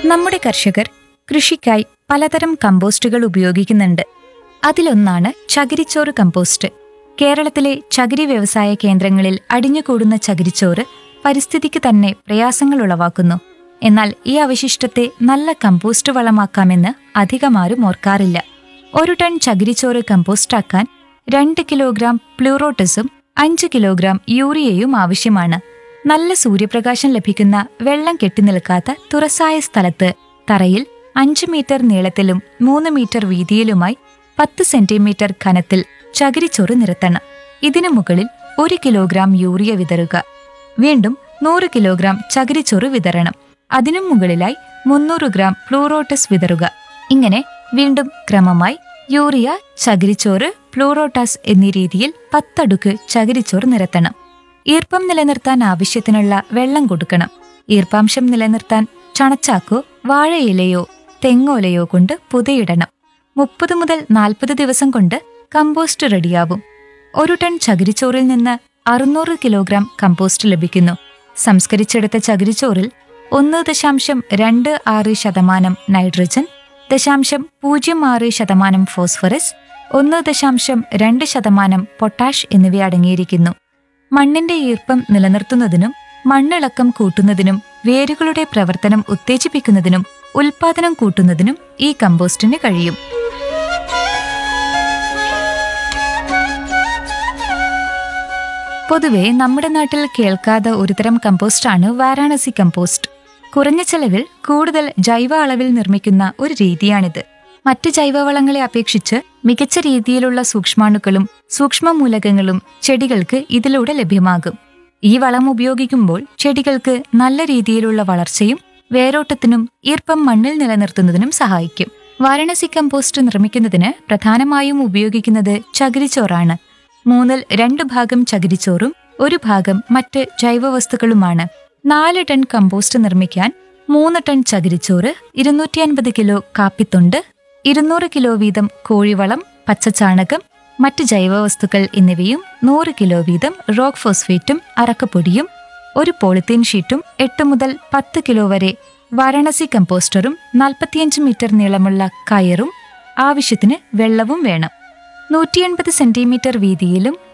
നമ്മുടെ കർഷകർ കൃഷിക്കായി പലതരം കമ്പോസ്റ്റുകൾ ഉപയോഗിക്കുന്നുണ്ട് അതിലൊന്നാണ് ചകിരിച്ചോറ് കമ്പോസ്റ്റ് കേരളത്തിലെ ചകിരി വ്യവസായ കേന്ദ്രങ്ങളിൽ അടിഞ്ഞുകൂടുന്ന ചകിരിച്ചോറ് പരിസ്ഥിതിക്ക് തന്നെ പ്രയാസങ്ങൾ ഉളവാക്കുന്നു എന്നാൽ ഈ അവശിഷ്ടത്തെ നല്ല കമ്പോസ്റ്റ് വളമാക്കാമെന്ന് അധികമാരും ഓർക്കാറില്ല ഒരു ടൺ ചകിരിച്ചോറ് കമ്പോസ്റ്റാക്കാൻ രണ്ട് കിലോഗ്രാം പ്ലൂറോട്ടസും അഞ്ച് കിലോഗ്രാം യൂറിയയും ആവശ്യമാണ് നല്ല സൂര്യപ്രകാശം ലഭിക്കുന്ന വെള്ളം കെട്ടിനിൽക്കാത്ത തുറസായ സ്ഥലത്ത് തറയിൽ അഞ്ച് മീറ്റർ നീളത്തിലും മൂന്ന് മീറ്റർ വീതിയിലുമായി പത്ത് സെന്റിമീറ്റർ കനത്തിൽ ചകിരിച്ചോറ് നിരത്തണം ഇതിനു മുകളിൽ ഒരു കിലോഗ്രാം യൂറിയ വിതറുക വീണ്ടും നൂറ് കിലോഗ്രാം ചകിരിച്ചോറ് വിതരണം അതിനും മുകളിലായി മുന്നൂറ് ഗ്രാം പ്ലൂറോട്ടസ് വിതറുക ഇങ്ങനെ വീണ്ടും ക്രമമായി യൂറിയ ചകിരിച്ചോറ് പ്ലൂറോട്ടാസ് എന്നീ രീതിയിൽ പത്തടുക്ക് ചകിരിച്ചോറ് നിരത്തണം ഈർപ്പം നിലനിർത്താൻ ആവശ്യത്തിനുള്ള വെള്ളം കൊടുക്കണം ഈർപ്പാംശം നിലനിർത്താൻ ചണച്ചാക്കോ വാഴയിലയോ തെങ്ങോലയോ കൊണ്ട് പുതയിടണം മുപ്പത് മുതൽ നാൽപ്പത് ദിവസം കൊണ്ട് കമ്പോസ്റ്റ് റെഡിയാവും ഒരു ടൺ ചകിരിച്ചോറിൽ നിന്ന് അറുന്നൂറ് കിലോഗ്രാം കമ്പോസ്റ്റ് ലഭിക്കുന്നു സംസ്കരിച്ചെടുത്ത ചകിരിച്ചോറിൽ ഒന്ന് ദശാംശം രണ്ട് ആറ് ശതമാനം നൈട്രജൻ ദശാംശം പൂജ്യം ആറ് ശതമാനം ഫോസ്ഫറസ് ഒന്ന് ദശാംശം രണ്ട് ശതമാനം പൊട്ടാഷ് എന്നിവ അടങ്ങിയിരിക്കുന്നു മണ്ണിന്റെ ഈർപ്പം നിലനിർത്തുന്നതിനും മണ്ണിളക്കം കൂട്ടുന്നതിനും വേരുകളുടെ പ്രവർത്തനം ഉത്തേജിപ്പിക്കുന്നതിനും ഉൽപാദനം കൂട്ടുന്നതിനും ഈ കമ്പോസ്റ്റിന് കഴിയും പൊതുവെ നമ്മുടെ നാട്ടിൽ കേൾക്കാത്ത ഒരുതരം കമ്പോസ്റ്റാണ് വാരാണസി കമ്പോസ്റ്റ് കുറഞ്ഞ ചെലവിൽ കൂടുതൽ ജൈവ അളവിൽ നിർമ്മിക്കുന്ന ഒരു രീതിയാണിത് മറ്റ് ജൈവവളങ്ങളെ അപേക്ഷിച്ച് മികച്ച രീതിയിലുള്ള സൂക്ഷ്മാണുക്കളും സൂക്ഷ്മമൂലകങ്ങളും ചെടികൾക്ക് ഇതിലൂടെ ലഭ്യമാകും ഈ വളം ഉപയോഗിക്കുമ്പോൾ ചെടികൾക്ക് നല്ല രീതിയിലുള്ള വളർച്ചയും വേരോട്ടത്തിനും ഈർപ്പം മണ്ണിൽ നിലനിർത്തുന്നതിനും സഹായിക്കും വാരണസി കമ്പോസ്റ്റ് നിർമ്മിക്കുന്നതിന് പ്രധാനമായും ഉപയോഗിക്കുന്നത് ചകിരിച്ചോറാണ് മൂന്നിൽ രണ്ട് ഭാഗം ചകിരിച്ചോറും ഒരു ഭാഗം മറ്റ് ജൈവവസ്തുക്കളുമാണ് നാല് ടൺ കമ്പോസ്റ്റ് നിർമ്മിക്കാൻ മൂന്ന് ടൺ ചകിരിച്ചോറ് ഇരുന്നൂറ്റി അൻപത് കിലോ കാപ്പിത്തൊണ്ട് ഇരുന്നൂറ് കിലോ വീതം കോഴിവളം പച്ചച്ചാണകം മറ്റ് ജൈവവസ്തുക്കൾ എന്നിവയും നൂറ് കിലോ വീതം റോക്ക് ഫോസ്ഫേറ്റും അറക്കപ്പൊടിയും ഒരു പോളിത്തീൻ ഷീറ്റും എട്ട് മുതൽ പത്ത് കിലോ വരെ വാരണസി കമ്പോസ്റ്ററും നാൽപ്പത്തിയഞ്ച് മീറ്റർ നീളമുള്ള കയറും ആവശ്യത്തിന് വെള്ളവും വേണം നൂറ്റി എൺപത് സെന്റിമീറ്റർ വീതിയിലും